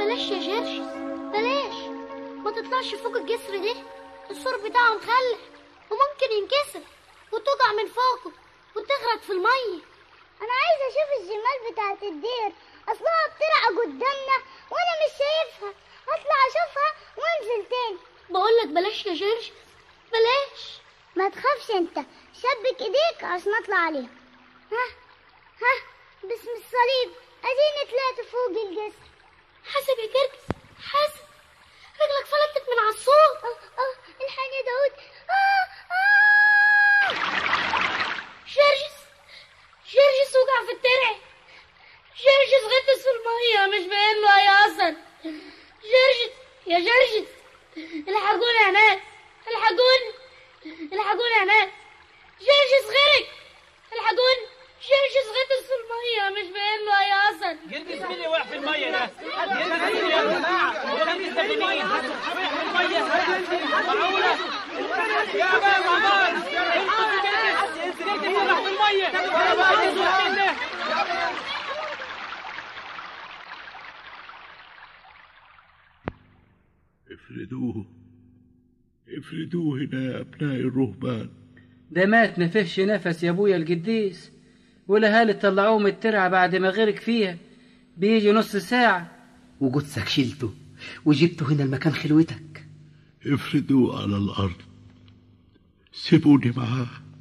بلاش يا جرش بلاش ما تطلعش فوق الجسر ده السور بتاعه مخلع وممكن ينكسر وتقع من فوقه وتغرق في الميه انا عايزه اشوف الجمال بتاعت الدير اصلها بترعى قدامنا وانا مش شايفها هطلع اشوفها وانزل تاني بقول لك بلاش يا جرش بلاش ما تخافش انت شبك ايديك عشان اطلع عليها ها ها باسم الصليب اديني طلعت فوق الجسر حاسب يا جرجس حاسب رجلك فلتت من على السور اه اه الحقني يا داود اه اه جرجس جرجس وقع في الترع جرجس غطس في الميه مش باين له اي اثر جرجس يا جرجس الحقوني يا ناس الحقوني الحقوني يا ناس جرجس غرق الحقوني جرجس غطس في الميه مش باين له اي اثر جرجس مين اللي وقع في الميه ده؟ جرجس مين يا جماعه؟ جرجس ده في مين؟ وقع في الميه معقوله؟ يا بابا عمار انقذ جرجس جرجس وقع في الميه جرجس وقع في الميه افردوه افردوه هنا يا أبناء الرهبان ده مات نفش نفس يا ابويا القديس والاهالي طلعوه من الترعه بعد ما غرق فيها بيجي نص ساعه وجثك شلته وجبته هنا المكان خلوتك افردوه على الأرض سيبوني معاه